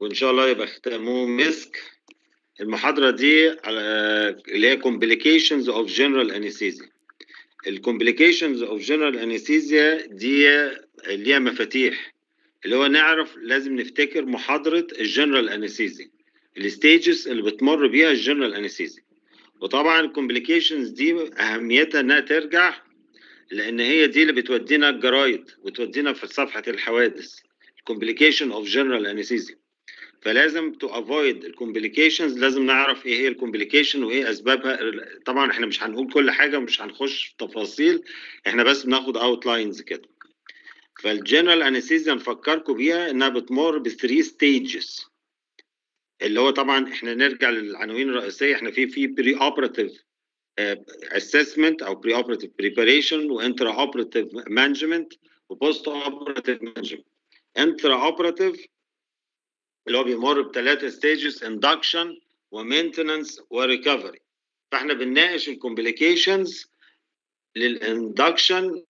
وان شاء الله يبقى ختامه مسك المحاضره دي على اللي هي complications of general anesthesia الكومبليكيشنز اوف جنرال انستيزيا دي ليها مفاتيح اللي هو نعرف لازم نفتكر محاضره الجنرال انستيزيا الستيجز اللي بتمر بيها الجنرال انستيزيا وطبعا الكومبليكيشنز دي اهميتها انها ترجع لان هي دي اللي بتودينا الجرايد وتودينا في صفحه الحوادث complication of general anesthesia فلازم to avoid الكومبليكيشنز لازم نعرف ايه هي الكومبليكيشن وايه اسبابها طبعا احنا مش هنقول كل حاجه ومش هنخش في تفاصيل احنا بس بناخد اوتلاينز كده فالجنرال انستيزيا نفكركم بيها انها بتمر بثري ستيجز اللي هو طبعا احنا نرجع للعناوين الرئيسيه احنا في في بري اوبراتيف اسسمنت او بري اوبراتيف بريباريشن وانترا اوبراتيف مانجمنت وبوست اوبراتيف مانجمنت انترا اوبراتيف اللي هو بيمر بثلاثه ستيجز اندكشن ومينتننس وريكفري فاحنا بنناقش الكومبليكيشنز للاندكشن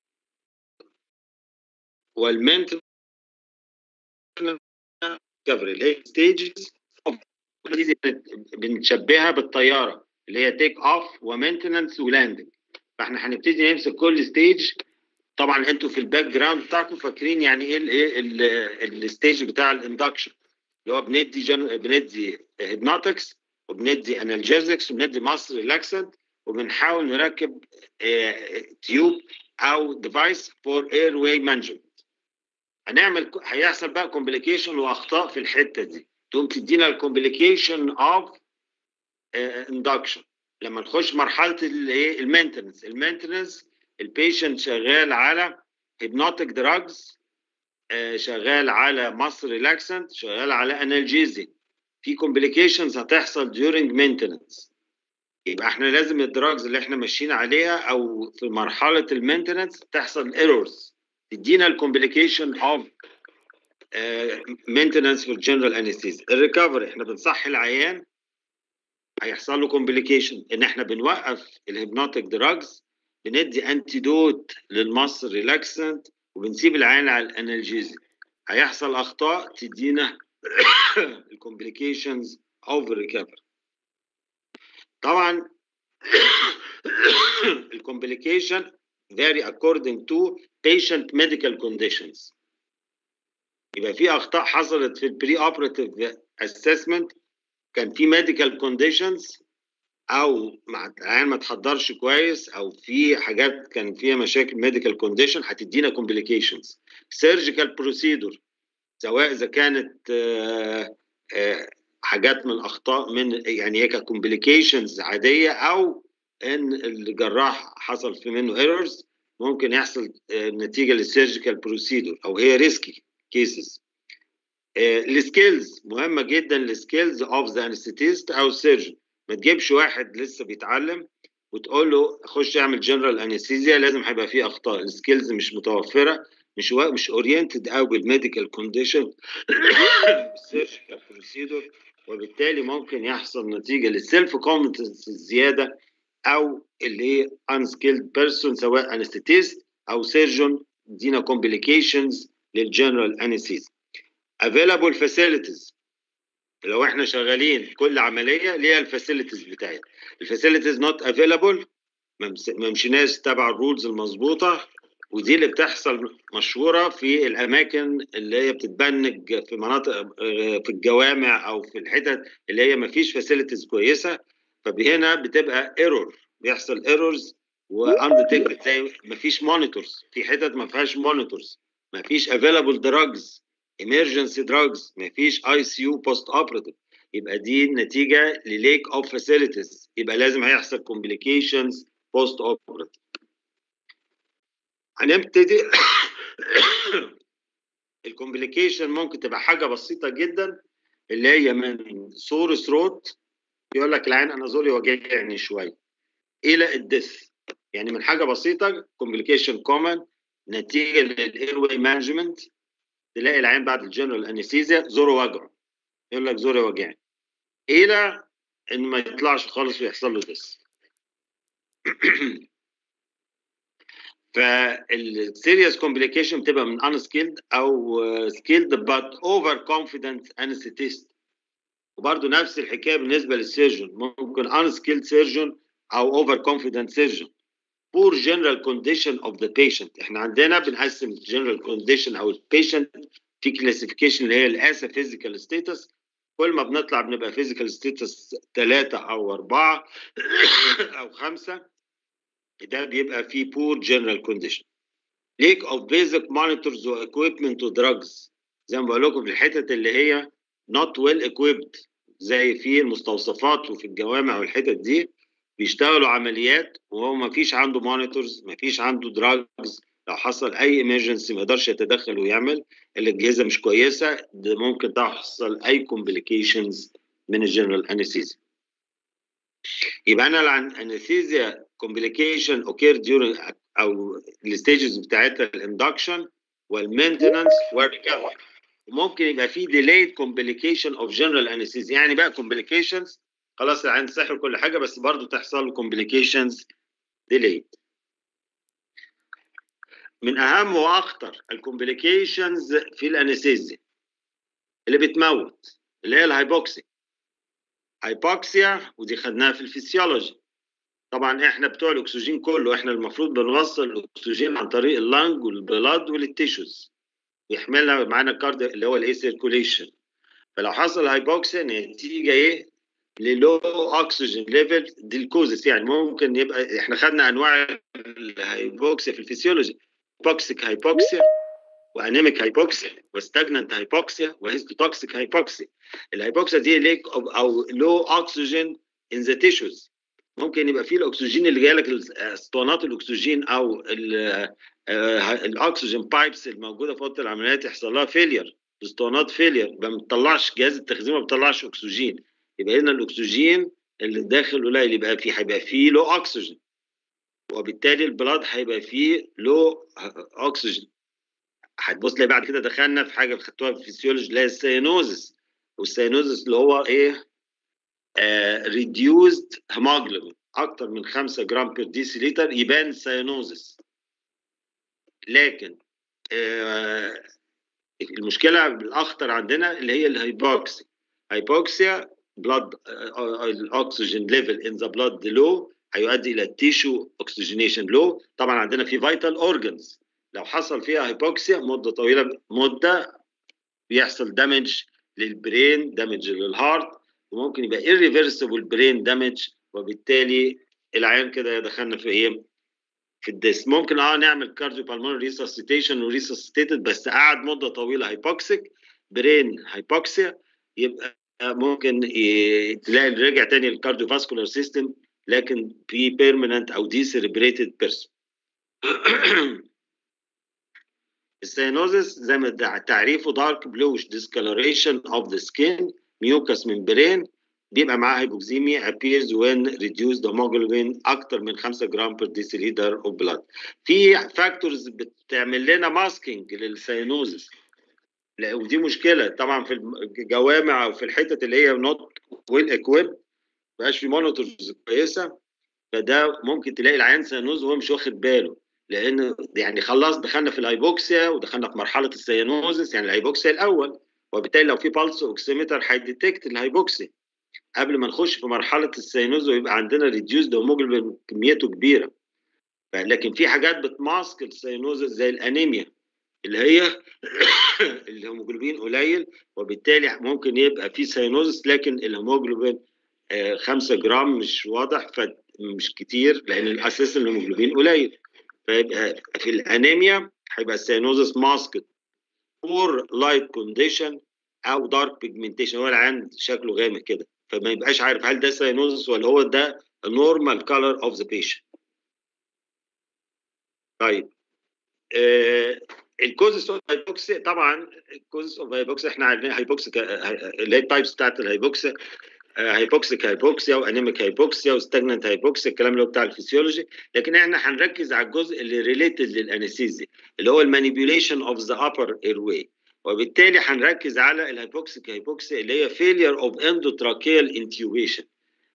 والمينتننس ريكفري اللي هي ستيجز بنشبهها بالطياره اللي هي تيك اوف ومينتننس ولاندنج فاحنا هنبتدي نمسك كل ستيج طبعا انتوا في الباك جراوند بتاعكم فاكرين يعني ايه الايه الستيج بتاع الاندكشن اللي هو بندي جن... بندي هيبنوتكس وبندي انالجيزكس وبندي ماس ريلاكسنت وبنحاول نركب تيوب او ديفايس فور اير واي مانجمنت هنعمل هيحصل بقى كومبليكيشن واخطاء في الحته دي تقوم تدينا الكومبليكيشن اوف اندكشن لما نخش مرحله الايه المينتنس المينتنس البيشنت شغال على هيبنوتيك دراجز شغال على ماس ريلاكسنت شغال على انالجيزي في كومبليكيشنز هتحصل during maintenance يبقى احنا لازم الدراجز اللي احنا ماشيين عليها او في مرحله المينتنس تحصل ايرورز تدينا الكومبليكيشن اوف مينتنس في الجنرال انستيزيا الريكفري احنا بنصحي العيان هيحصل له كومبليكيشن ان احنا بنوقف الهيبنوتيك دراجز بندي انتيدوت للمصر ريلاكسنت وبنسيب العين على الانالجيزي هيحصل اخطاء تدينا الكومبليكيشنز اوف ريكفري طبعا الكومبليكيشن vary according to patient medical conditions يبقى في اخطاء حصلت في البري اوبراتيف اسسمنت كان في ميديكال كونديشنز او مع العيان ما تحضرش كويس او في حاجات كان فيها مشاكل ميديكال كونديشن هتدينا كومبليكيشنز سيرجيكال بروسيدور سواء اذا كانت آآ آآ حاجات من اخطاء من يعني هي كومبليكيشنز عاديه او ان الجراح حصل في منه ايرورز ممكن يحصل نتيجه للسيرجيكال بروسيدور او هي ريسكي كيسز السكيلز مهمه جدا السكيلز اوف ذا انستيست او السيرجن ما تجيبش واحد لسه بيتعلم وتقول له خش اعمل جنرال انستيزيا لازم هيبقى فيه اخطاء السكيلز مش متوفره مش و... مش اورينتد قوي بالميديكال كونديشن بالسيرجيكال بروسيدور وبالتالي ممكن يحصل نتيجه للسيلف كومبتنس الزياده او اللي هي انسكيلد بيرسون سواء انستيست او سيرجون دينا كومبليكيشنز للجنرال انستيزيا افيلابل فاسيلتيز لو احنا شغالين كل عمليه ليها الفاسيلتيز بتاعتها الفاسيلتيز نوت افيلابل ما مشيناش تبع الرولز المظبوطه ودي اللي بتحصل مشهوره في الاماكن اللي هي بتتبنج في مناطق في الجوامع او في الحتت اللي هي ما فيش فاسيلتيز كويسه فهنا بتبقى ايرور بيحصل ايرورز واندتكتد زي ما فيش مونيتورز في حتت ما فيهاش مونيتورز ما فيش افيلابل دراجز emergency drugs ما فيش اي سي يو بوست اوبراتيف يبقى دي نتيجه لليك اوف فاسيلتيز يبقى لازم هيحصل كومبليكيشنز بوست اوبراتيف هنبتدي الكومبليكيشن ممكن تبقى حاجه بسيطه جدا اللي هي من سور ثروت يقول لك العين انا زوري وجعني شويه الى الدث يعني من حاجه بسيطه كومبليكيشن كومن نتيجه للاير واي مانجمنت تلاقي العين بعد الجنرال انستيزيا زوره وجعه يقول لك زوري وجعني الى ان ما يطلعش خالص ويحصل له دس فالسيريس كومبليكيشن بتبقى من unskilled او skilled but over confident anesthetist وبرده نفس الحكايه بالنسبه للسيرجن ممكن unskilled surgeon او over confident surgeon poor general condition of the patient احنا عندنا بنقسم general condition او البيشنت في كلاسيفيكيشن اللي هي الاسا physical status كل ما بنطلع بنبقى physical status ثلاثة أو أربعة أو خمسة ده بيبقى فيه poor general condition lack of basic monitors و equipment و drugs زي ما بقول لكم في الحتت اللي هي not well equipped زي في المستوصفات وفي الجوامع والحتت دي بيشتغلوا عمليات وهو ما فيش عنده مونيتورز ما فيش عنده دراجز لو حصل اي ايمرجنسي ما يقدرش يتدخل ويعمل الاجهزه مش كويسه ده ممكن تحصل اي كومبليكيشنز من الجنرال انستيزيا يبقى انا الانستيزيا كومبليكيشن اوكير ديورنج او الستيجز بتاعتها الاندكشن والمينتننس والريكفري وممكن يبقى في delayed complication of general anesthesia يعني بقى complications خلاص العين صحي وكل حاجه بس برضه تحصل complications delayed من اهم واخطر الكومبليكيشنز في الانستيزيا اللي بتموت اللي هي الهايبوكسيا هايبوكسيا ودي خدناها في الفسيولوجي طبعا احنا بتوع الاكسجين كله احنا المفروض بنوصل الاكسجين عن طريق اللنج والبلاد والتيشوز يحملها معانا الكارد اللي هو الاي سيركوليشن فلو حصل هايبوكسيا نتيجه ايه للو اكسجين ليفل دي الكوزس يعني ممكن يبقى احنا خدنا انواع الهايبوكسيا في الفسيولوجي توكسيك هايبوكسيا وانيميك هايبوكسيا وستاجنانت هايبوكسيا وهيستوتوكسيك هايبوكسيا الهايبوكسيا دي ليك او لو اكسجين ان ذا تيشوز ممكن يبقى فيه الاكسجين اللي جاي لك اسطوانات الاكسجين او الاكسجين بايبس الموجوده في اوضه العمليات يحصل لها فيلير اسطوانات فيلير ما بتطلعش جهاز التخزين ما بيطلعش اكسجين يبقى هنا الاكسجين اللي داخل قليل يبقى فيه هيبقى فيه لو اكسجين وبالتالي البلاد هيبقى فيه لو اكسجين هتبص تلاقي بعد كده دخلنا في حاجه خدتوها في الفسيولوجي اللي هي السيانوزس والسيانوزس اللي هو ايه ريديوزد هيموجلوبين اكتر من 5 جرام بير ديسيليتر يبان سيانوزس لكن آه المشكله الاخطر عندنا اللي هي الهايبوكسيا هايبوكسيا بلاد الاكسجين ليفل ان ذا بلاد لو هيؤدي الى تيشو اوكسجينيشن لو طبعا عندنا في فيتال اورجنز لو حصل فيها هايبوكسيا مده طويله مده بيحصل دامج للبرين دامج للهارت وممكن يبقى irreversible برين دامج وبالتالي العيان كده دخلنا في ايه في الدس ممكن اه نعمل كارديو بالمونري ريسسيتيشن وريسسيتيتد بس قعد مده طويله هايبوكسيك برين هايبوكسيا يبقى ممكن تلاقي رجع تاني الكارديو فاسكولار سيستم لكن في بيرمننت او دي سيربريتد بيرسون السينوزس زي ما تعريفه دارك بلوش discoloration of the skin mucous membrane بيبقى معاه هايبوكسيميا appears when reduced hemoglobin اكتر من 5 جرام per deciliter of blood في فاكتورز بتعمل لنا ماسكينج للسينوزس ودي مشكله طبعا في الجوامع او في الحتت اللي هي نوت ويل اكويب مبقاش في مونيتورز كويسه فده ممكن تلاقي العيان سيانوز وهو مش واخد باله لان يعني خلاص دخلنا في الهايبوكسيا ودخلنا في مرحله السيانوزس يعني الهايبوكسيا الاول وبالتالي لو في بالس اوكسيمتر هيديتكت الهايبوكسيا قبل ما نخش في مرحله السيانوز ويبقى عندنا ريديوز هيموجلوبين كميته كبيره لكن في حاجات بتماسك السيانوزس زي الانيميا اللي هي الهيموجلوبين قليل وبالتالي ممكن يبقى في سيانوزس لكن الهيموجلوبين 5 جرام مش واضح فمش كتير لان اساسا الهيموجلوبين قليل فيبقى في الانيميا هيبقى السيانوزس ماسكت بور لايت كونديشن او دارك بيجمنتيشن هو العين شكله غامق كده فما يبقاش عارف هل ده سيانوزس ولا هو ده النورمال كولر اوف ذا بيشنت طيب آه الكوزس اوف هايبوكسيا طبعا الكوزس اوف هايبوكسيا احنا عارفين هايبوكسيا اللي هي التايبس بتاعت الهايبوكسيا هايبوكسيك هايبوكسيا وانيميك هايبوكسيا وستاجننت هايبوكسيا الكلام اللي هو بتاع الفسيولوجي لكن احنا هنركز على الجزء اللي ريليتد للانستيزيا اللي هو المانيبيوليشن اوف ذا upper airway وبالتالي هنركز على الهايبوكسيك هايبوكسيا اللي هي failure of endotracheal intubation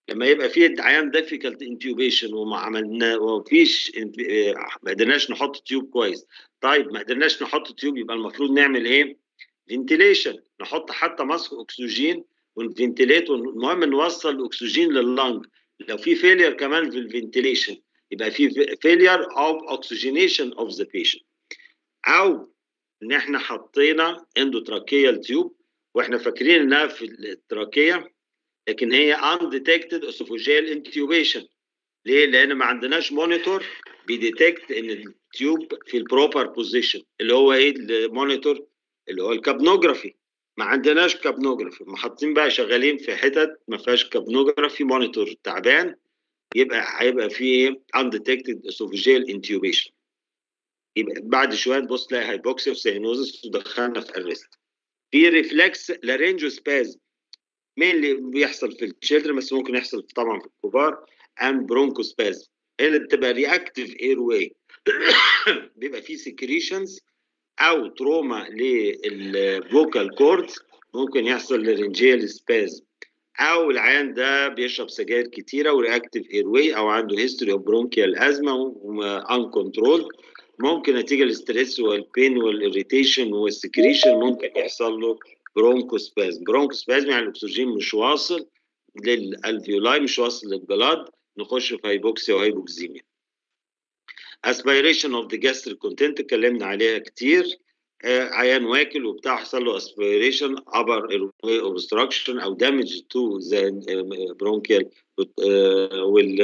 لما يبقى في عيان ديفيكالت انتيوبيشن وما عملنا ومفيش ما قدرناش نحط تيوب كويس طيب ما قدرناش نحط تيوب يبقى المفروض نعمل ايه؟ فنتيليشن نحط حتى ماسك اكسجين ونفنتيليت المهم نوصل الاكسجين لللنج لو في فيلير كمان في الفنتيليشن يبقى في فيلير اوف اوكسجينيشن اوف ذا بيشنت او ان احنا حطينا اندوتراكيال تيوب واحنا فاكرين انها في التراكيه لكن هي undetected esophageal intubation ليه؟ لان ما عندناش مونيتور بيديتكت ان التيوب في البروبر بوزيشن اللي هو ايه المونيتور اللي هو الكابنوجرافي ما عندناش كابنوجرافي حاطين بقى شغالين في حتت ما فيهاش كابنوجرافي مونيتور تعبان يبقى هيبقى في undetected esophageal intubation يبقى بعد شويه تبص تلاقي هايبوكسيا وسينوزس ودخلنا في الريست في ريفلكس لارينجو سباز مين اللي بيحصل في الشيلدرن بس ممكن يحصل طبعا في الكبار اند برونكو سباز اللي بتبقى رياكتيف اير واي بيبقى في سكريشنز او تروما للفوكال كوردز ممكن يحصل لارنجيال سباز او العيان ده بيشرب سجاير كتيره ورياكتيف اير واي او عنده هيستوري اوف برونكيال ازمه وان كنترول ممكن نتيجه الاستريس والبين والاريتيشن والسكريشن ممكن يحصل له برونكوسباز برونكوسباز يعني الاكسجين مش واصل للالفيولاي مش واصل للبلاد نخش في هايبوكسيا وهايبوكسيميا اسبيريشن اوف ذا جاستريك كونتنت اتكلمنا عليها كتير آه عيان واكل وبتاع حصل له اسبيريشن ابر ايرواي اوبستراكشن او دامج تو ذا برونكيال وال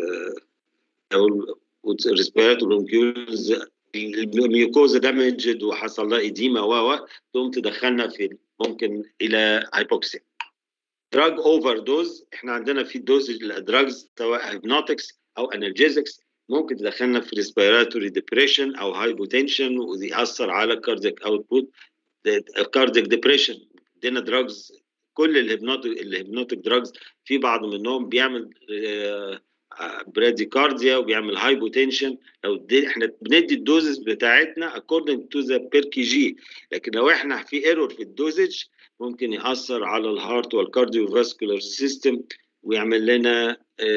والريسبيراتوري برونكيولز الميوكوزا دامجد وحصل لها اديما و تقوم تدخلنا في ممكن الى هايبوكسيا دراج اوفر دوز احنا عندنا في دوز الادراجز سواء هيبنوتكس او انالجيزكس ممكن تدخلنا في ريسبيراتوري ديبريشن او هايبوتنشن ويأثر على كاردياك اوتبوت كاردياك ديبريشن عندنا دراجز كل الهيبنوتيك الهيبنوتيك دراجز في بعض منهم بيعمل براديكارديا وبيعمل هايبوتنشن لو دي احنا بندي الدوزز بتاعتنا according to the per kg لكن لو احنا في ايرور في الدوزج ممكن ياثر على الهارت والكارديو فاسكولار سيستم ويعمل لنا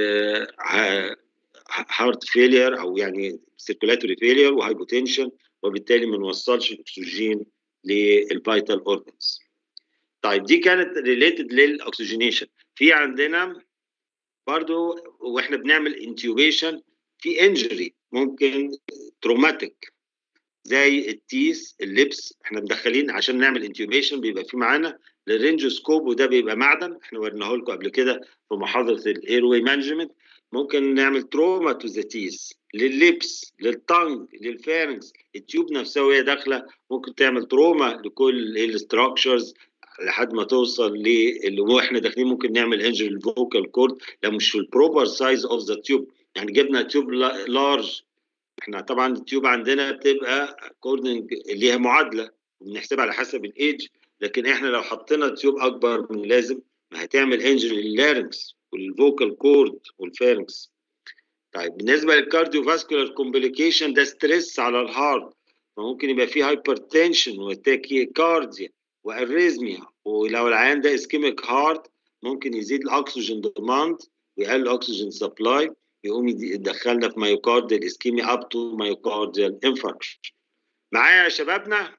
هارت فيلير او يعني سيركولاتوري فيلير وهايبوتنشن وبالتالي ما نوصلش الاكسجين للفيتال اورجنز طيب دي كانت ريليتد للاكسجينيشن في عندنا برضو واحنا بنعمل انتيوبيشن في انجري ممكن تروماتيك زي التيس اللبس احنا مدخلين عشان نعمل انتيوبيشن بيبقى في معانا الرينجوسكوب وده بيبقى معدن احنا وريناه لكم قبل كده في محاضره الايروي مانجمنت ممكن نعمل تروما تو ذا تيس لللبس للتانج للفارنكس التيوب نفسها وهي داخله ممكن تعمل تروما لكل الستراكشرز لحد ما توصل للي هو احنا داخلين ممكن نعمل انجري الفوكال كورد لو مش في البروبر سايز اوف ذا تيوب يعني جبنا تيوب لارج احنا طبعا التيوب عندنا بتبقى اكوردنج ليها معادله وبنحسبها على حسب الايدج لكن احنا لو حطينا تيوب اكبر من اللازم ما هتعمل انجري لللارنكس والفوكال كورد والفارنكس طيب بالنسبه للكارديو فاسكولار كومبليكيشن ده ستريس على الهارت فممكن يبقى فيه هايبرتنشن وتاكيكارديا واريزميا ولو العيان ده اسكيميك هارت ممكن يزيد الاكسجين ديماند ويقلل الاكسجين سبلاي يقوم يدخلنا في مايوكارديال اسكيميا اب تو مايوكارديال انفاركشن معايا يا شبابنا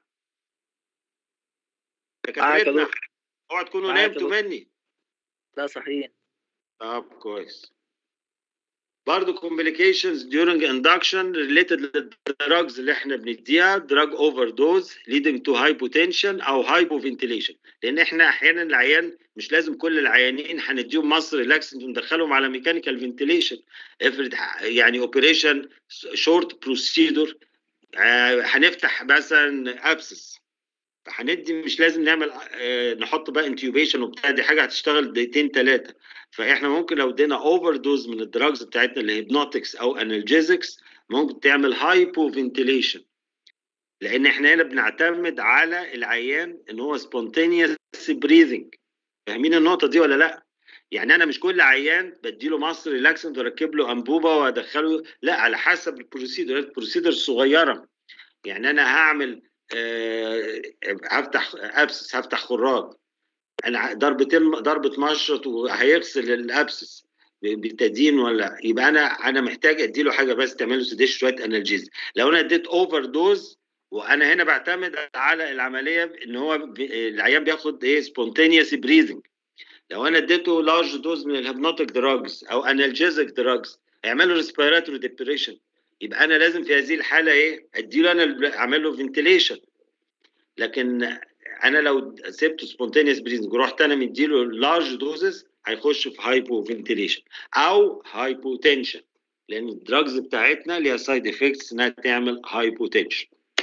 دكاترتنا اوعى تكونوا نمتوا مني لا صحيح طب كويس برضه complications during induction related للدراجز اللي احنا بنديها دراج اوفر دوز leading to hypotension او hypoventilation لان احنا احيانا العيان مش لازم كل العيانين هنديهم مصر ريلاكسنت وندخلهم على ميكانيكال فنتيليشن افرض يعني اوبريشن شورت بروسيدور هنفتح مثلا ابسس فهندي مش لازم نعمل آه نحط بقى انتيوبيشن وبتاع دي حاجه هتشتغل دقيقتين ثلاثه فاحنا ممكن لو ادينا اوفر دوز من الدراجز بتاعتنا اللي هيبنوتكس او انالجيزكس ممكن تعمل هايبو فنتيليشن لان احنا هنا بنعتمد على العيان ان هو سبونتينيوس بريذنج فاهمين النقطه دي ولا لا؟ يعني انا مش كل عيان بديله مصر ريلاكسنت واركب له انبوبه وادخله لا على حسب البروسيدور البروسيدور صغيره يعني انا هعمل أه هفتح ابسس هفتح خراج انا ضربتين ضربه مشرط وهيغسل الابسس بتدين ولا يبقى انا انا محتاج اديله حاجه بس تعمل له سيديش شويه انالجيز لو انا اديت اوفر دوز وانا هنا بعتمد على العمليه ان هو بي العيان بياخد ايه سبونتينيوس بريذنج لو انا اديته لارج دوز من الهيبنوتيك دراجز او انالجيزك دراجز هيعمل له ريسبيراتوري ديبريشن يبقى انا لازم في هذه الحاله ايه اديله انا اعمل له فنتيليشن لكن انا لو سبته سبونتينيوس بريزنج ورحت انا مديله لارج دوزز هيخش في هايبو فنتيليشن او هايبوتنشن لان الدراجز بتاعتنا ليها سايد افكتس انها تعمل هايبوتنشن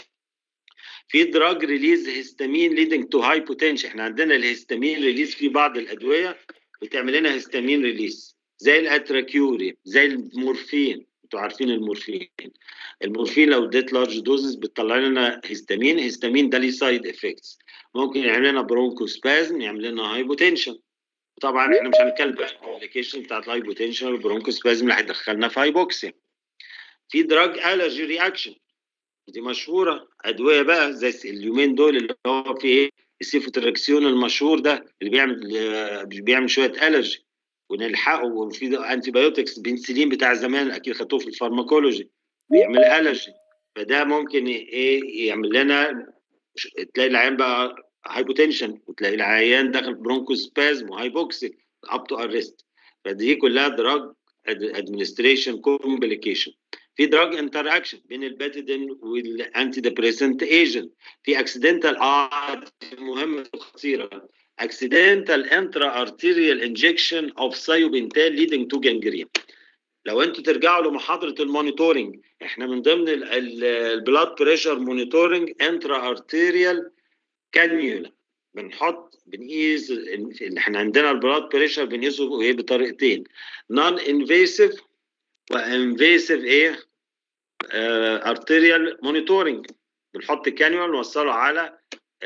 في دراج ريليز هيستامين ليدنج تو هايبوتنشن احنا عندنا الهيستامين ريليز في بعض الادويه بتعمل لنا هيستامين ريليز زي الاتراكيوري زي المورفين انتوا عارفين المورفين المورفين لو اديت لارج دوزز بتطلع لنا هيستامين هيستامين ده ليه سايد افكتس ممكن يعمل لنا برونكوسبازم يعمل لنا هايبوتنشن طبعا احنا مش هنتكلم بقى الكومبليكيشن بتاعت الهايبوتنشن والبرونكوسبازم اللي هيدخلنا في هايبوكسيا في دراج الرجي رياكشن دي مشهوره ادويه بقى زي اليومين دول اللي هو في ايه السيفوتراكسيون المشهور ده اللي بيعمل بيعمل شويه الرجي ونلحقه وفي انتي بايوتكس بنسلين بتاع زمان اكيد خدوه في الفارماكولوجي بيعمل الرجي فده ممكن ايه يعمل لنا تلاقي العيان بقى هايبوتنشن وتلاقي العيان داخل برونكوسبازم وهايبوكسيك اب تو ارست فدي كلها دراج ادمنستريشن كومبليكيشن في دراج انتر اكشن بين الباتيدين والانتي ديبريسنت ايجنت في اكسيدنتال اه مهمه خطيره accidental intra-arterial injection of thiopental leading to gangrene. لو انتوا ترجعوا لمحاضره المونيتورنج احنا من ضمن البلاد بريشر مونيتورنج انترا ارتيريال كانيولا بنحط بنقيس ان احنا عندنا البلاد بريشر بنقيسه ايه بطريقتين نون انفيسيف وانفيسيف ايه ارتيريال مونيتورنج بنحط كانيولا نوصله على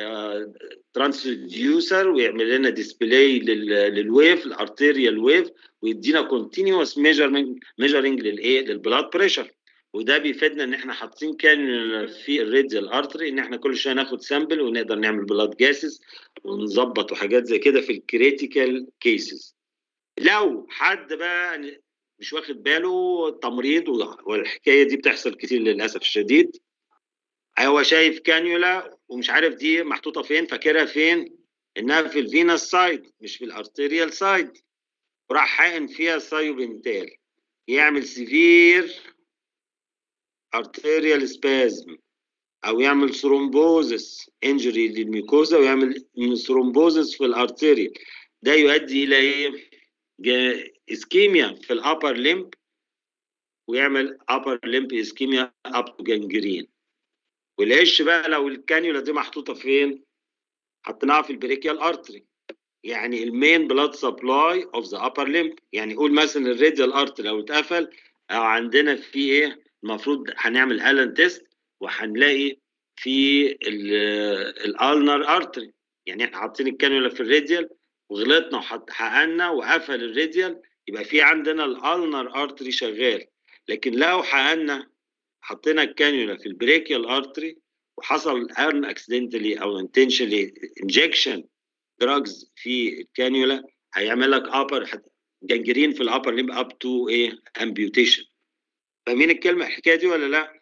ترانسديوسر ويعمل لنا ديسبلاي للويف الارتيريال ويف ويدينا كونتينوس ميجرمنت ميجرنج للايه للبلاد بريشر وده بيفيدنا ان احنا حاطين كان في الريديال ارتري ان احنا كل شويه ناخد سامبل ونقدر نعمل بلاد جاسز ونظبط وحاجات زي كده في الكريتيكال كيسز لو حد بقى مش واخد باله تمريض والحكايه دي بتحصل كتير للاسف الشديد هو شايف كانيولا ومش عارف دي محطوطه فين فاكرها فين انها في الفينس سايد مش في الارتيريال سايد وراح حاقن فيها سايوبنتال يعمل سيفير ارتيريال سبازم او يعمل ثرومبوزس انجري للميكوزا ويعمل ثرومبوزس في الارتيريال ده يؤدي الى ايه اسكيميا في الابر ليمب ويعمل ابر ليمب اسكيميا اب تو جانجرين والعش بقى لو الكانيولا دي محطوطه فين حطيناها في البريكيال ارتري يعني المين بلاد سبلاي اوف ذا ابر ليمب يعني قول مثلا الراديال ارتري لو اتقفل او عندنا في ايه المفروض هنعمل الان تيست وهنلاقي في الالنر ارتري يعني احنا حاطين الكانيولا في الراديال وغلطنا وحققنا وقفل الراديال يبقى في عندنا الالنر ارتري شغال لكن لو حققنا حطينا الكانيولا في البريكيال ارتري وحصل ارن اكسيدنتالي او انتشنالي انجكشن دراجز في الكانيولا هيعمل لك ابر جنجرين في الابر ليمب اب تو ايه امبيوتيشن فاهمين الكلمه الحكايه دي ولا لا؟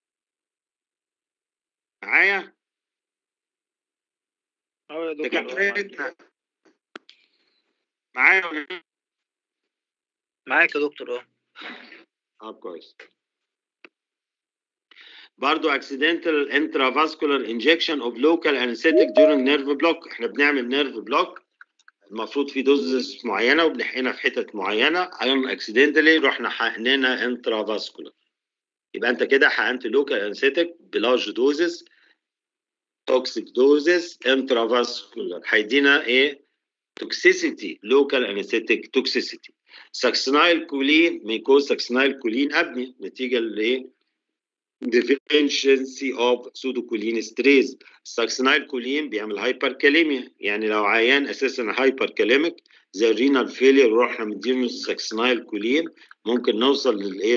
معايا؟ اه يا دكتور معايا ولا معاك يا دكتور اه اه كويس برضو accidental intravascular injection of local anesthetic during nerve block احنا بنعمل نيرف بلوك المفروض في دوزز معينه وبنحقنها في حتت معينه ايام اكسيدنتالي رحنا حقننا انترافاسكولار يبقى انت كده حقنت لوكال انستيك بلارج دوزز توكسيك دوزز انترافاسكولار هيدينا ايه توكسيسيتي لوكال انستيك توكسيسيتي ساكسنايل كولين ميكوز ساكسنايل كولين ابني نتيجه لايه deficiency of pseudocholinesterase الساكسينايل كولين بيعمل هايبركاليميا يعني لو عيان اساسا هايبركاليميك زي الرينال فيلير ورحنا مدينه الساكسينايل كولين ممكن نوصل للايه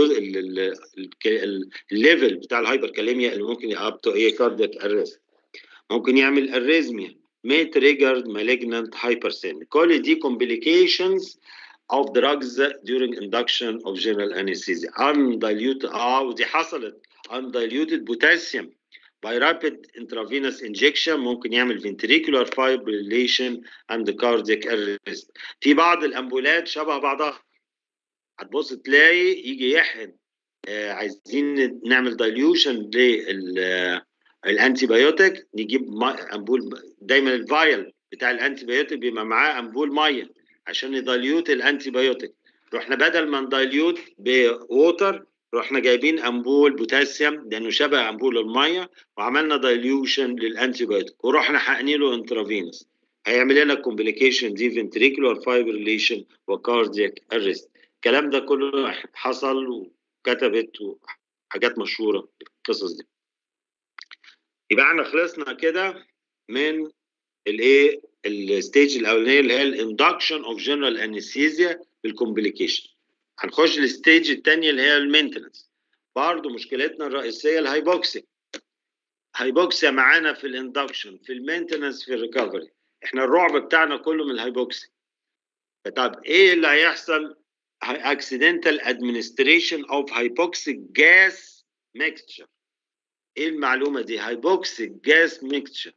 الليفل بتاع الهايبركاليميا اللي ممكن اب تو ايه كاردياك ارست ممكن يعمل اريزميا may trigger malignant hypersen كل دي complications of drugs during induction of general anesthesia undiluted اه ودي حصلت undiluted potassium by rapid intravenous injection ممكن يعمل ventricular fibrillation and cardiac arrest في بعض الامبولات شبه بعضها هتبص تلاقي يجي يحقن آه عايزين نعمل دايليوشن للانتي بايوتيك نجيب امبول دايما الفايل بتاع الانتي بايوتيك بيبقى معاه امبول ميه عشان يدايليوت الانتي بايوتيك رحنا بدل ما ندايليوت بووتر رحنا جايبين امبول بوتاسيوم لانه شبه امبول الميه وعملنا دايليوشن للانتي بايوتيك ورحنا حقنين له انترافينوس هيعمل لنا كومبليكيشن دي فنتريكولار فايبريليشن وكاردياك ارست الكلام ده كله حصل وكتبت وحاجات مشهوره القصص دي يبقى احنا خلصنا كده من الايه الستيج الاولانيه اللي هي الاندكشن اوف جنرال انستيزيا بالكومبليكيشن هنخش الستيج الثانيه اللي هي المينتنس برضه مشكلتنا الرئيسيه الهايبوكسيا هايبوكسيا معانا في الاندكشن في المينتنس في الريكفري احنا الرعب بتاعنا كله من الهايبوكسيا طب ايه اللي هيحصل accidental administration of hypoxic gas mixture ايه المعلومه دي hypoxic gas mixture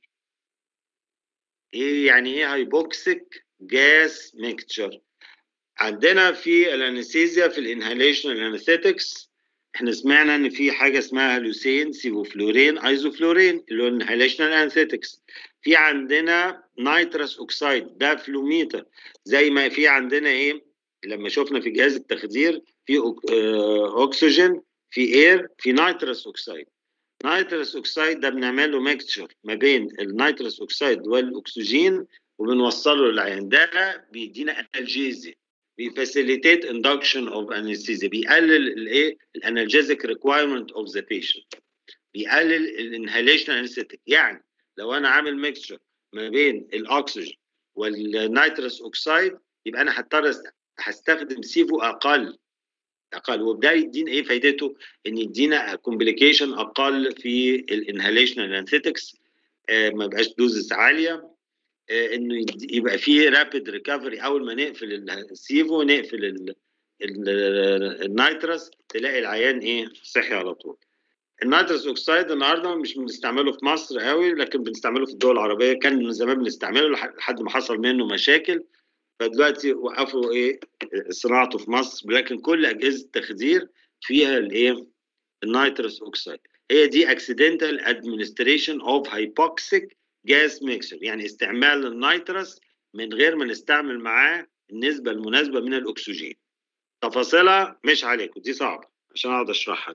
ايه يعني ايه hypoxic gas mixture عندنا في الانستيزيا في الانهاليشن انستيتكس احنا سمعنا ان في حاجه اسمها لوسين سيفوفلورين ايزوفلورين اللي هو الانهاليشنال انستيتكس في عندنا نيترس اوكسيد ده فلوميتر زي ما في عندنا ايه لما شفنا في جهاز التخدير في اكسجين في اير في نيترس اوكسيد نيترس اوكسيد ده بنعمل له ميكتشر ما بين النيترس اوكسيد والاكسجين وبنوصله للعين ده بيدينا انالجيزيا بيفاسيليتيت اندكشن اوف انستيزيا بيقلل الايه الانالجيزيك ريكوايرمنت اوف ذا بيشنت بيقلل الانهاليشن انستيك يعني لو انا عامل ميكستشر ما بين الاكسجين والنيترس اوكسيد يبقى انا هضطر هستخدم سيفو اقل اقل وده يدينا ايه فايدته ان يدينا كومبليكيشن اقل في الانهاليشن انستيكس آه ما يبقاش دوزز عاليه آه انه يبقى فيه رابيد ريكفري اول ما نقفل السيفو نقفل النيترس تلاقي العيان ايه صحي على طول النيترس اوكسيد النهارده مش بنستعمله في مصر قوي لكن بنستعمله في الدول العربيه كان من زمان بنستعمله لحد ما حصل منه مشاكل فدلوقتي وقفوا ايه صناعته في مصر لكن كل اجهزه التخدير فيها الايه النيترس اوكسيد هي دي اكسيدنتال ادمنستريشن اوف هايبوكسيك جاز ميكسر يعني استعمال النيترس من غير ما نستعمل معاه النسبه المناسبه من الاكسجين تفاصيلها مش عليكم دي صعبه عشان اقعد اشرحها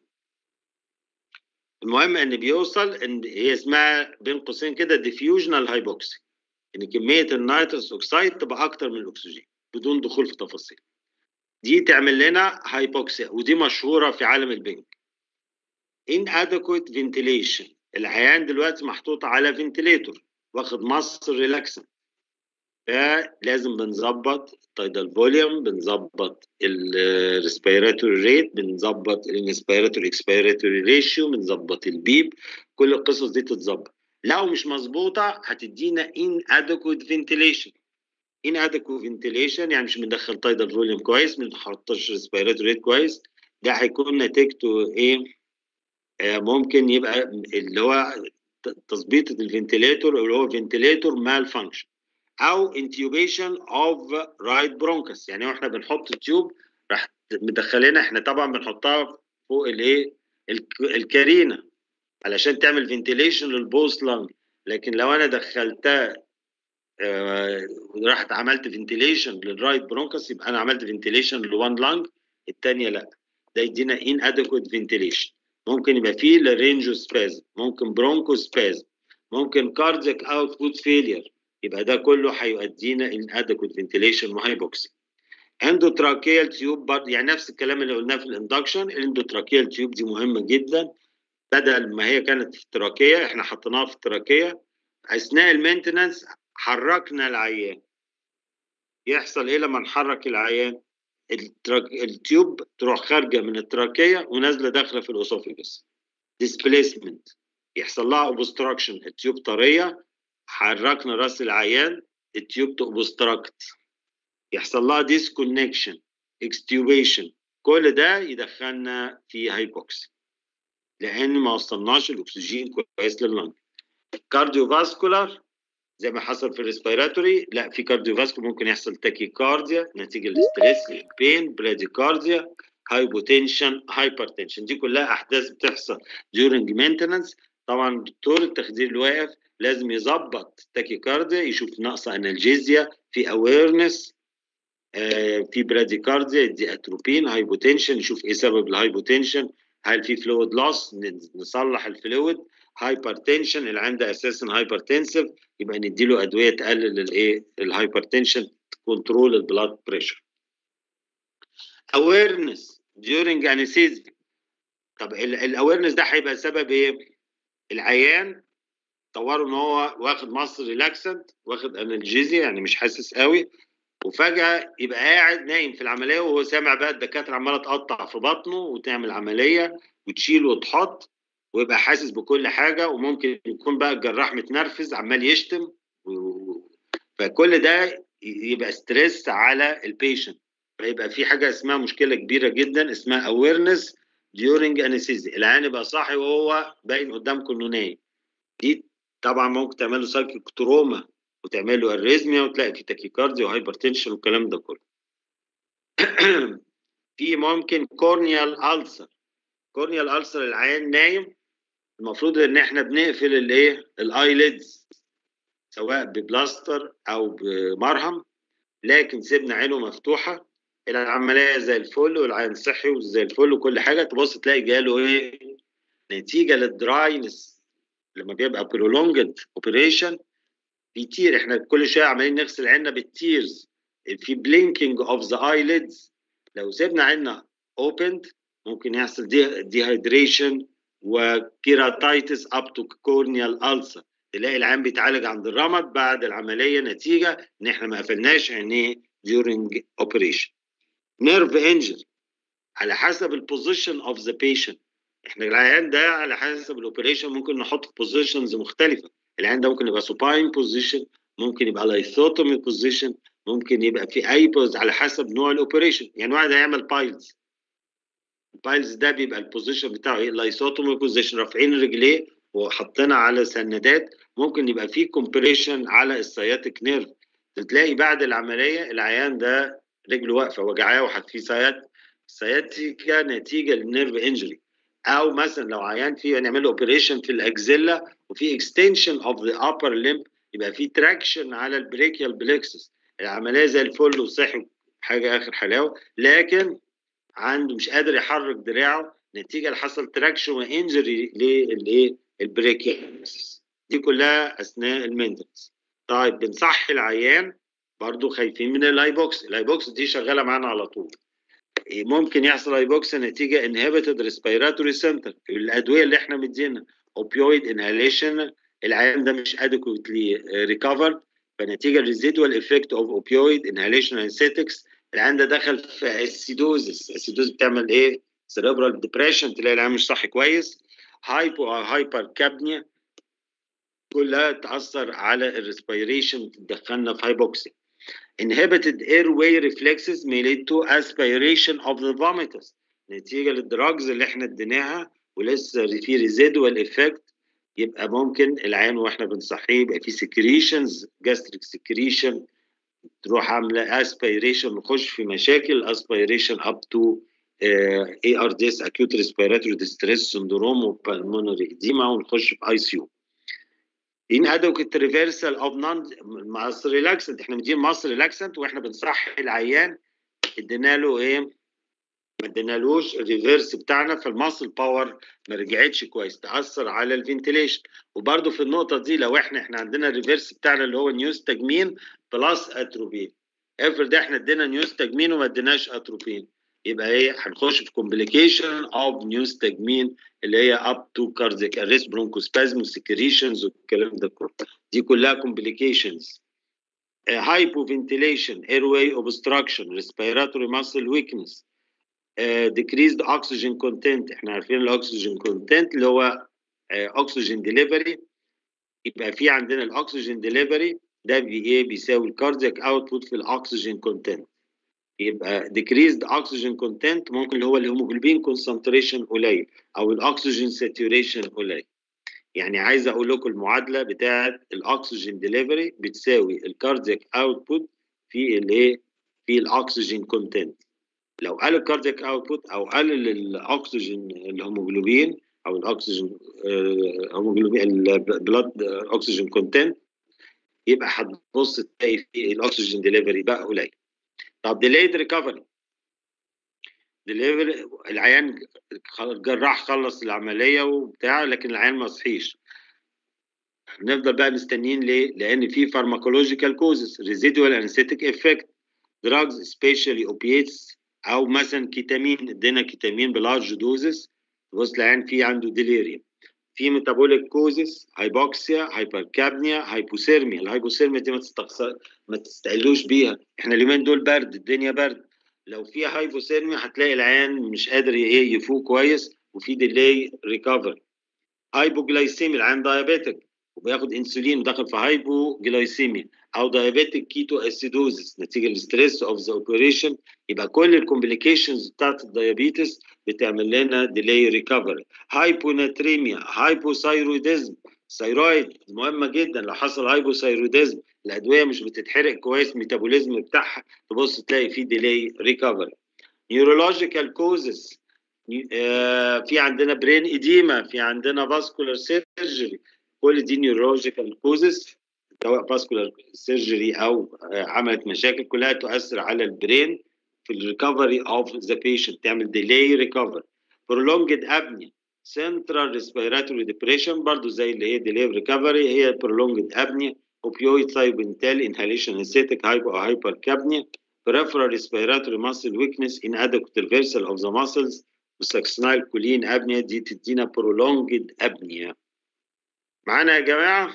المهم ان بيوصل ان هي اسمها بين قوسين كده ديفيوجنال هايبوكسي ان كميه النيترس اوكسيد تبقى اكتر من الاكسجين بدون دخول في تفاصيل دي تعمل لنا هايبوكسيا ودي مشهوره في عالم البنك inadequate ventilation العيان دلوقتي محطوط على فنتليتور واخد مصر ريلاكسن فلازم بنظبط التايدال فوليوم بنظبط الريسبيراتوري ريت بنظبط الانسبيراتوري اكسبيراتوري ريشيو بنظبط البيب كل القصص دي تتظبط لو مش مظبوطه هتدينا inadequate ventilation inadequate ventilation يعني مش بندخل تايدال فوليوم كويس ما بنحطش ريسبيراتوري ريت كويس ده هيكون نتيجته ايه آه ممكن يبقى اللي هو تظبيط الفنتليتور اللي هو فنتليتور مال فانكشن او انتيوبيشن اوف رايت برونكس يعني احنا بنحط التيوب راح مدخلينها احنا طبعا بنحطها فوق الايه الكارينا علشان تعمل فنتيليشن للبوست لانج لكن لو انا دخلتها آه راحت عملت فنتيليشن للرايت برونكس يبقى انا عملت فنتيليشن لوان لانج الثانيه لا ده يدينا ان ادكوت فنتيليشن ممكن يبقى فيه لارينجو سبازم ممكن برونكو سبازم ممكن كاردياك اوتبوت فيلير يبقى ده كله هيؤدينا ان ادكوت فنتيليشن وهايبوكسي اندوتراكيال تيوب برضه يعني نفس الكلام اللي قلناه في الاندكشن الاندوتراكيال تيوب دي مهمه جدا بدل ما هي كانت في التراكيه احنا حطيناها في التراكيه اثناء المينتننس حركنا العيان يحصل ايه لما نحرك العيان التراك... التيوب تروح خارجه من التراكيه ونازله داخله في الاسوفيجس ديسبليسمنت يحصل لها اوبستراكشن التيوب طريه حركنا راس العيان التيوب تأوبستراكت يحصل لها ديسكونكشن اكستيوبيشن كل ده يدخلنا في هايبوكسي لان ما وصلناش الاكسجين كويس لللنج كارديوفاسكولار زي ما حصل في الريسبيراتوري لا في كارديوفاسكولار ممكن يحصل تاكيكارديا نتيجه للستريس بين براديكارديا هايبوتنشن هايبرتنشن دي كلها احداث بتحصل during maintenance طبعا دكتور التخدير اللي واقف لازم يظبط تاكيكارديا يشوف نقص انالجيزيا في اويرنس آه في براديكارديا يدي اتروبين هايبوتنشن يشوف ايه سبب الهايبوتنشن هل في فلويد لوس نصلح الفلويد هايبرتنشن اللي عنده اساسا هايبرتنسيف يبقى نديله ادويه تقلل الايه الهايبرتنشن كنترول البلاد بريشر awareness during anesthesia طب الاويرنس ده هيبقى سبب ايه؟ العيان طوروا ان هو واخد مصر ريلاكسنت واخد انالجيزيا يعني مش حاسس قوي وفجاه يبقى قاعد نايم في العمليه وهو سامع بقى الدكاتره عماله تقطع في بطنه وتعمل عمليه وتشيل وتحط ويبقى حاسس بكل حاجه وممكن يكون بقى الجراح متنرفز عمال يشتم و... فكل ده يبقى ستريس على البيشنت فيبقى في حاجه اسمها مشكله كبيره جدا اسمها awareness during anesthesia العيان يبقى صاحي وهو باين قدامكم انه نايم دي طبعا ممكن تعمل له سايكيك تروما وتعمل له اريزميا وتلاقي في تاكيكارديا وهايبرتنشن والكلام ده كله في ممكن كورنيال ألسر كورنيال ألسر العيان نايم المفروض ان احنا بنقفل الايه الايليدز سواء ببلاستر او بمرهم لكن سيبنا عينه مفتوحه العمليه زي الفل والعين صحي وزي الفل وكل حاجه تبص تلاقي جاله ايه نتيجه للدراينس لما بيبقى برولونجد اوبريشن بيطير احنا كل شويه عمالين نغسل عيننا بالتيرز في بلينكينج اوف ذا ايليدز لو سيبنا عيننا اوبند ممكن يحصل دي ديهايدريشن وكيراتايتس اب تو كورنيال ألسر تلاقي العين بيتعالج عند الرمد بعد العمليه نتيجه ان احنا ما قفلناش عينيه during operation نيرف انجري على حسب البوزيشن اوف ذا بيشنت احنا العيان ده على حسب الاوبريشن ممكن نحط في بوزيشنز مختلفه العيان ده ممكن يبقى سوباين بوزيشن ممكن يبقى لايثوتومي بوزيشن ممكن يبقى في اي بوز على حسب نوع الاوبريشن يعني واحد هيعمل بايلز البايلز ده بيبقى البوزيشن بتاعه ايه لايثوتومي بوزيشن رافعين رجليه وحطينا على سندات ممكن يبقى في كومبريشن على السياتيك نيرف تلاقي بعد العمليه العيان ده رجله واقفه وجعاه وحط فيه سيات سياتيكا نتيجه للنيرف انجري او مثلا لو عيان فيه نعمل له اوبريشن في الاكزيلا وفي اكستنشن اوف ذا ابر ليمب يبقى في تراكشن على البريكيال بلكسس العمليه زي الفل وصحي حاجه اخر حلاوه لكن عنده مش قادر يحرك دراعه نتيجه لحصل تراكشن وانجري للايه البريكيال دي كلها اثناء المينتنس طيب بنصحي العيان برضو خايفين من الهايبوكس الهايبوكس دي شغاله معانا على طول ممكن يحصل هايبوكس نتيجه انهبيتد ريسبيراتوري سنتر الادويه اللي احنا مدينا اوبيويد انهاليشن العيان ده مش ادكوتلي ريكفر فنتيجه ريزيدوال افكت اوف اوبيويد انهاليشن انستكس العيان ده دخل في اسيدوزس الاسيدوز بتعمل ايه سيريبرال ديبريشن تلاقي العيان مش صح كويس هايبو او هايبر كابنيا كلها تاثر على الريسبيريشن تدخلنا في هايبوكسيا inhibited airway reflexes may lead to aspiration of the vomitus نتيجة للدراجز اللي احنا اديناها ولسه في ريزيدوال افكت يبقى ممكن العين واحنا بنصحيه يبقى في سكريشنز جاستريك سكريشن تروح عامله اسبيريشن نخش في مشاكل اسبيريشن اب تو اي ار دي اس اكيوت ريسبيراتوري ديستريس سندروم وبالمونري اديما ونخش في اي سي يو inadequate reversal of non مصر ريلاكسنت احنا مدين مصر ريلاكسنت واحنا بنصحي العيان ادينا له ايه ما ادينالوش الريفيرس بتاعنا فالماسل باور ما رجعتش كويس تاثر على الفنتيليشن وبرده في النقطه دي لو احنا احنا عندنا الريفيرس بتاعنا اللي هو نيوستاجمين بلس اتروبين افرض احنا ادينا نيوستاجمين وما اديناش اتروبين يبقى ايه هنخش في كومبليكيشن اوف نيوستاجمين اللي هي اب تو كاردياك اريست برونكوسبازم وسكريشنز والكلام ده كله دي كلها كومبليكيشنز هايبو فنتيليشن اير واي اوبستراكشن ريسبيراتوري ماسل ويكنس decreased oxygen content احنا عارفين الاكسجين كونتنت اللي هو اكسجين ديليفري يبقى في عندنا الاكسجين ديليفري ده بي ايه بيساوي الكاردياك اوتبوت في الاكسجين كونتنت يبقى decreased oxygen content ممكن اللي هو الهيموجلوبين concentration قليل او الاكسجين saturation قليل يعني عايز اقول لكم المعادله بتاعه الاكسجين ديليفري بتساوي الكاردياك اوتبوت في الايه في الاكسجين كونتنت لو قل الكاردياك اوتبوت او قلل الاكسجين الهيموجلوبين او الاكسجين هيموجلوبين البلاد اكسجين كونتنت يبقى هتبص تلاقي في الاكسجين ديليفري بقى قليل طب ديليد ريكفري ديليفري العيان الجراح خلص العمليه وبتاع لكن العيان ما صحيش نفضل بقى مستنيين ليه؟ لان في فارماكولوجيكال كوزز ريزيدوال انستيك افكت دراجز سبيشالي اوبيتس او مثلا كيتامين ادينا كيتامين بلارج دوزز تبص العيان في عنده ديليريوم في ميتابوليك كوزز هايبوكسيا هايبركابنيا هايبوثيرميا الهايبوثيرميا دي ما تستقص... ما تستقلوش بيها احنا اليومين دول برد الدنيا برد لو في هايبوثيرميا هتلاقي العيان مش قادر ايه يفوق كويس وفي ديلي ريكفري هايبوجلايسيميا العيان دايابيتك وبياخد انسولين وداخل في هايبوجلايسيميا او دايابيتك كيتو اسيدوزس نتيجه للستريس اوف ذا اوبريشن يبقى كل الكومبليكيشنز بتاعت الدايابيتس بتعمل لنا ديلي ريكفري هايبوناتريميا هايبوثايرويدزم ثايرويد مهمه جدا لو حصل هايبوثايرويدزم الادويه مش بتتحرق كويس الميتابوليزم بتاعها تبص تلاقي في ديلي ريكفري نيورولوجيكال كوزز في عندنا برين اديما في عندنا فاسكولار سيرجري كل دي نيورولوجيكال كوزز سواء فاسكولار سيرجري او عملت مشاكل كلها تؤثر على البرين في الريكفري اوف ذا بيشنت تعمل ديلي ريكفري prolonged apnea central respiratory depression برضو زي اللي هي ديلي ريكفري هي prolonged apnea opioid thiopentol inhalation anesthetic hypo or hypercapnia peripheral respiratory muscle weakness inadequate reversal of the muscles وساكسنايل كولين apnea دي تدينا prolonged apnea معانا يا جماعه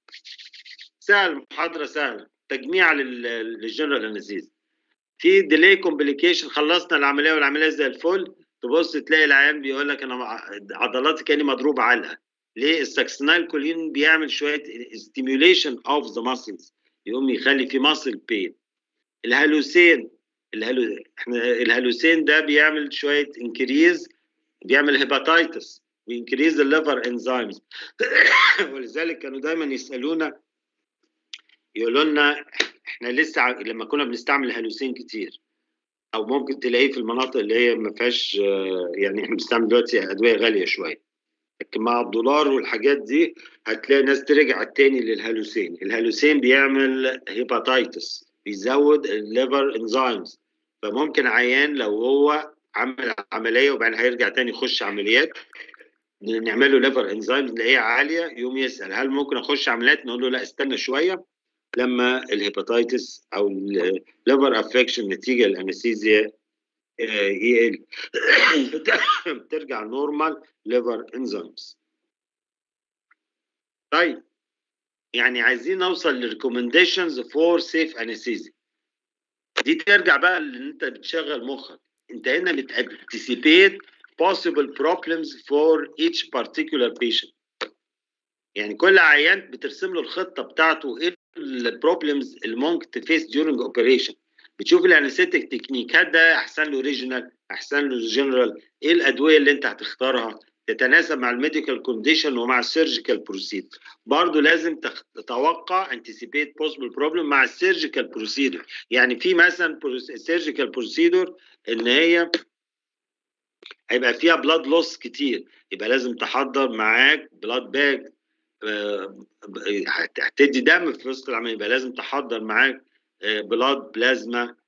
سهل محاضره سهله تجميع للجنرال انستيزيا في ديلي كومبليكيشن خلصنا العمليه والعمليه زي الفل تبص تلاقي العيان بيقول لك انا عضلاتي كاني مضروب علقه ليه الساكسنايل كولين بيعمل شويه ستيميوليشن اوف ذا ماسلز يقوم يخلي في ماسل بين الهالوسين الهالو احنا الهالوسين ده بيعمل شويه انكريز بيعمل هيباتايتس وينكريز الليفر انزيمز ولذلك كانوا دايما يسالونا يقولوا لنا احنا لسه لما كنا بنستعمل الهالوسين كتير او ممكن تلاقيه في المناطق اللي هي ما فيهاش يعني احنا بنستعمل دلوقتي ادويه غاليه شويه لكن مع الدولار والحاجات دي هتلاقي ناس ترجع تاني للهالوسين الهالوسين بيعمل هيباتايتس بيزود الليفر انزيمز فممكن عيان لو هو عمل عمليه وبعدين هيرجع تاني يخش عمليات نعمل له ليفر انزيمز نلاقيها عاليه يقوم يسال هل ممكن اخش عمليات نقول له لا استنى شويه لما الهيباتيتس او الليفر افكشن نتيجه الانستيزيا يقل بترجع نورمال ليفر انزيمز طيب يعني عايزين نوصل لريكومنديشنز فور سيف انستيزيا دي ترجع بقى ان انت بتشغل مخك انت هنا بتانتسيبيت possible problems for each particular patient يعني كل عيان بترسم له الخطه بتاعته ايه البروبلمز اللي ممكن تفيس during اوبريشن بتشوف الانستيك تكنيك هل ده احسن له ريجنال احسن له جنرال ايه الادويه اللي انت هتختارها تتناسب مع الميديكال كونديشن ومع السيرجيكال بروسيد برضه لازم تتوقع انتسيبيت بوسيبل بروبلم مع السيرجيكال بروسيدور يعني في مثلا سيرجيكال بروسيدور ان هي هيبقى فيها بلاد لوس كتير يبقى لازم تحضر معاك بلاد باج هتدي دم في وسط العمليه يبقى لازم تحضر معاك بلاد بلازما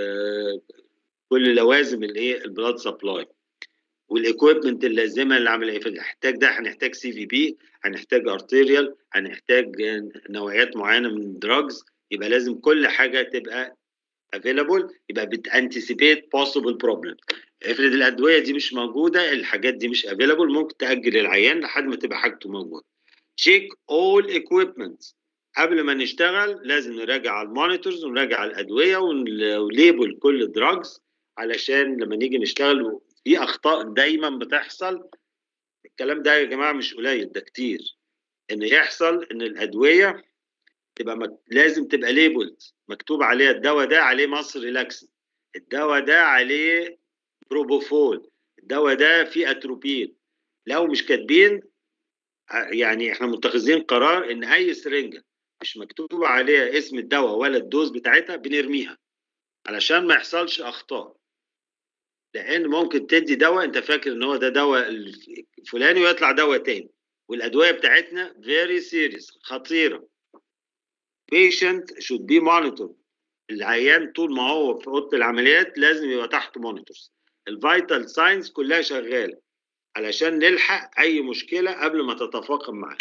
كل لوازم الايه البلاد سبلاي والاكويبمنت اللازمه للعمليه فهنحتاج ده هنحتاج سي في بي هنحتاج ارتيريال هنحتاج نوعيات معينه من الدراجز يبقى لازم كل حاجه تبقى افيلابل يبقى بتانتسيبيت بوسيبل بروبلم افرض الادويه دي مش موجوده الحاجات دي مش افيلابل ممكن تاجل العيان لحد ما تبقى حاجته موجوده تشيك اول ايكويبمنت قبل ما نشتغل لازم نراجع على المونيتورز ونراجع على الادويه وليبل كل الدراجز علشان لما نيجي نشتغل في اخطاء دايما بتحصل الكلام ده يا جماعه مش قليل ده كتير ان يحصل ان الادويه تبقى مك... لازم تبقى ليبلد مكتوب عليها الدواء ده عليه مصر ريلاكسن الدواء ده عليه بروبوفول الدواء ده فيه اتروبين لو مش كاتبين يعني احنا متخذين قرار ان اي سرنجه مش مكتوب عليها اسم الدواء ولا الدوز بتاعتها بنرميها علشان ما يحصلش اخطاء لان ممكن تدي دواء انت فاكر ان هو ده دواء الفلاني ويطلع دواء تاني والادويه بتاعتنا very serious خطيره patient should be monitored العيان طول ما هو في اوضه العمليات لازم يبقى تحت مونيتورز الفيتال ساينز كلها شغاله علشان نلحق اي مشكله قبل ما تتفاقم معاه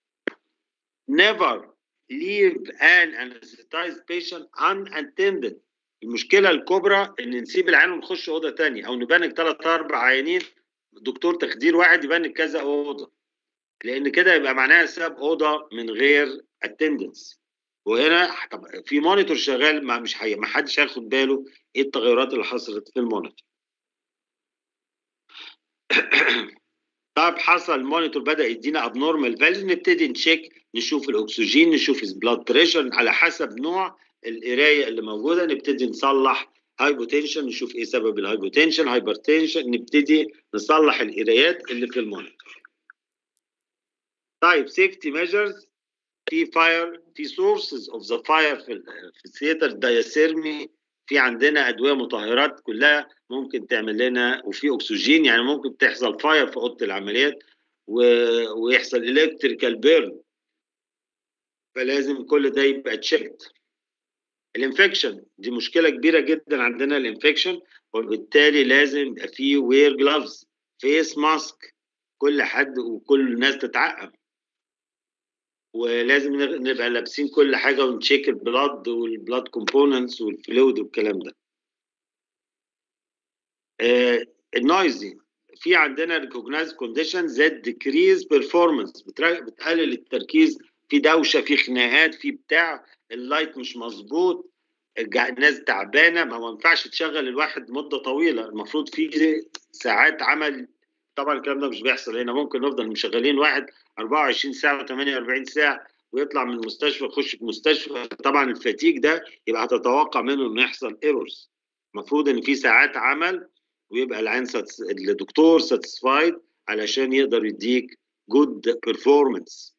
never leave an anesthetized patient unattended المشكله الكبرى ان نسيب العيان ونخش اوضه ثانيه او نبنك ثلاث اربع عيانين دكتور تخدير واحد يبنك كذا اوضه لان كده يبقى معناها ساب اوضه من غير اتندنس وهنا طب في مونيتور شغال ما مش حي... ما حدش هياخد باله ايه التغيرات اللي حصلت في المونيتور طب حصل المونيتور بدا يدينا ابنورمال فاليو نبتدي نشيك نشوف الاكسجين نشوف البلاد بريشر على حسب نوع القرايه اللي موجوده نبتدي نصلح هايبوتنشن نشوف ايه سبب الهايبوتنشن هايبرتنشن نبتدي نصلح القرايات اللي في المونيتور طيب سيفتي ميجرز في فاير في سورسز اوف ذا فاير في في الثياتر دايسيرمي في عندنا ادويه مطهرات كلها ممكن تعمل لنا وفي اكسجين يعني ممكن تحصل فاير في اوضه العمليات و... ويحصل الكتريكال بيرن فلازم كل ده يبقى تشيكت الانفكشن دي مشكله كبيره جدا عندنا الانفكشن وبالتالي لازم يبقى فيه وير جلافز فيس ماسك كل حد وكل الناس تتعقم ولازم نبقى لابسين كل حاجه ونشيك البلاد والبلاد كومبوننتس والفلويد والكلام ده آه النويزي في عندنا ريكوجنايز كونديشن ذات ديكريز بيرفورمانس بتقلل التركيز في دوشه في خناقات في بتاع اللايت مش مظبوط الناس تعبانه ما ينفعش تشغل الواحد مده طويله المفروض في ساعات عمل طبعا الكلام ده مش بيحصل هنا ممكن نفضل مشغلين واحد 24 ساعه و48 ساعه ويطلع من المستشفى يخش في مستشفى طبعا الفتيك ده يبقى هتتوقع منه انه يحصل ايرورز المفروض ان في ساعات عمل ويبقى العين ساتس... الدكتور ساتسفايد علشان يقدر يديك جود بيرفورمانس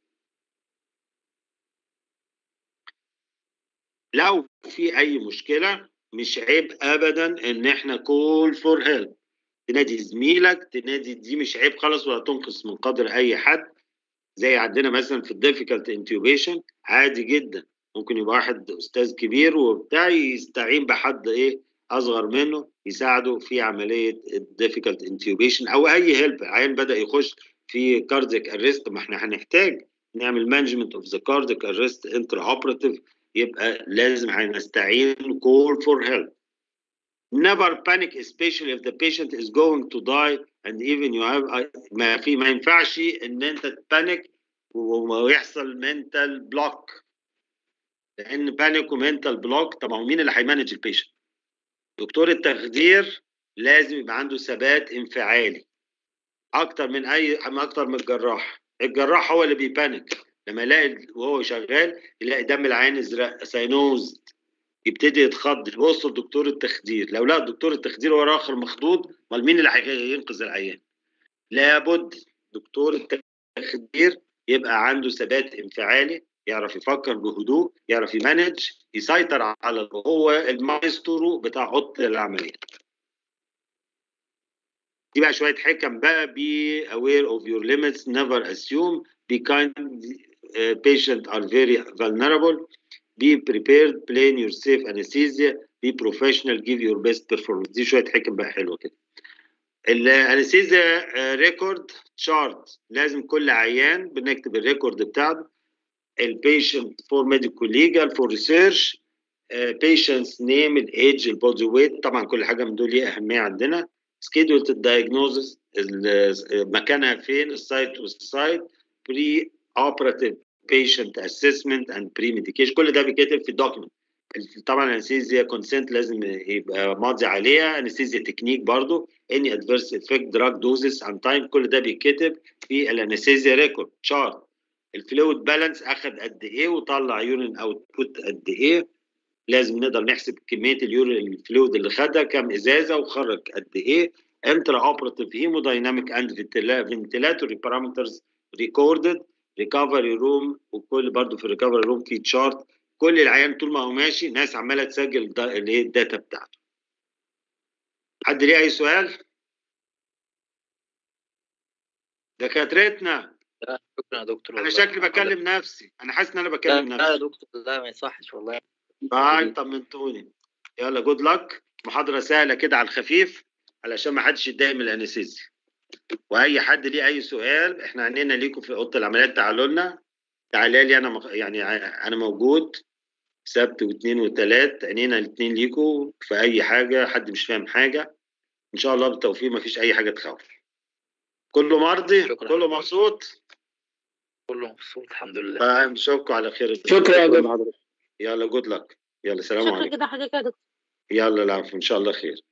لو في اي مشكله مش عيب ابدا ان احنا كول فور هيلب تنادي زميلك تنادي دي مش عيب خالص ولا تنقص من قدر اي حد زي عندنا مثلا في الديفيكالت انتيوبيشن عادي جدا ممكن يبقى واحد استاذ كبير وبتاع يستعين بحد ايه اصغر منه يساعده في عمليه الديفيكالت انتيوبيشن او اي هيلب عيان بدا يخش في كارديك ارست ما احنا هنحتاج نعمل مانجمنت اوف ذا كارديك ارست انترا اوبراتيف يبقى لازم هنستعين call for help never panic especially if the patient is going to die and even you have ما في ما ينفعش ان انت تبانيك ويحصل منتال بلوك لان بانيك ومنتال بلوك طبعا مين اللي هيمانج البيشنت دكتور التخدير لازم يبقى عنده ثبات انفعالي اكتر من اي اكتر من الجراح الجراح هو اللي بيبانيك لما يلاقي وهو شغال يلاقي دم العين ازرق ساينوز يبتدي يتخض يبص لدكتور التخدير لو لقى دكتور التخدير وراه اخر مخضوض امال مين اللي هينقذ العيان لابد دكتور التخدير يبقى عنده ثبات انفعالي يعرف يفكر بهدوء يعرف يمانج يسيطر على هو المايسترو بتاع اوضه العمليات دي بقى شويه حكم بقى be aware of your limits never assume be kind uh, patient are very vulnerable be prepared plan your safe anesthesia be professional give your best performance دي شويه حكم بقى حلوه كده الانستيزيا ريكورد شارت لازم كل عيان بنكتب الريكورد بتاعه البيشنت فور ميديكال ليجال فور ريسيرش بيشنتس نيم الايدج البودي ويت طبعا كل حاجه من دول ليها اهميه عندنا سكيدول الدايجنوزس مكانها فين السايت والسايت بري اوبراتيف بيشنت اسسمنت اند بري ميديكيشن كل ده بيتكتب في الدوكيمنت طبعا الانستيزيا كونسنت لازم يبقى ماضي عليها انستيزيا تكنيك برضو اني ادفيرس افكت دراج دوزز عن تايم كل ده بيتكتب في الانستيزيا ريكورد شارت الفلويد بالانس اخد قد ايه وطلع يورين اوتبوت قد ايه لازم نقدر نحسب كميه اليورين الفلويد اللي خدها كام ازازه وخرج قد ايه انترا اوبراتيف هيمودايناميك اند فنتيلاتوري بارامترز ريكوردد ريكفري روم وكل برضه في الريكفري روم في تشارت كل العيان طول ما هو ماشي ناس عماله تسجل دا- اللي هي الداتا بتاعته حد ليه اي سؤال دكاترتنا شكرا يا دكتور انا والله. شكلي بكلم نفسي انا حاسس ان انا لا بكلم لا يا نفسي دكتور لا ما يصحش والله باي طمنتوني يلا جود لك محاضره سهله كده على الخفيف علشان ما حدش يتضايق من الانستيزيا واي حد ليه اي سؤال احنا عندنا ليكم في اوضه العمليات تعالوا لنا تعالى لي انا مخ... يعني ع- انا موجود سبت واثنين وثلاث عينينا الاثنين ليكم في اي حاجه حد مش فاهم حاجه ان شاء الله بالتوفيق ما فيش اي حاجه تخوف كله مرضي شكرا. كله مبسوط كله مبسوط الحمد لله تمام نشوفكم على خير شكرا يا دكتور يلا جود لك يلا سلام شكرا عليكم كده حاجة كده يلا العفو ان شاء الله خير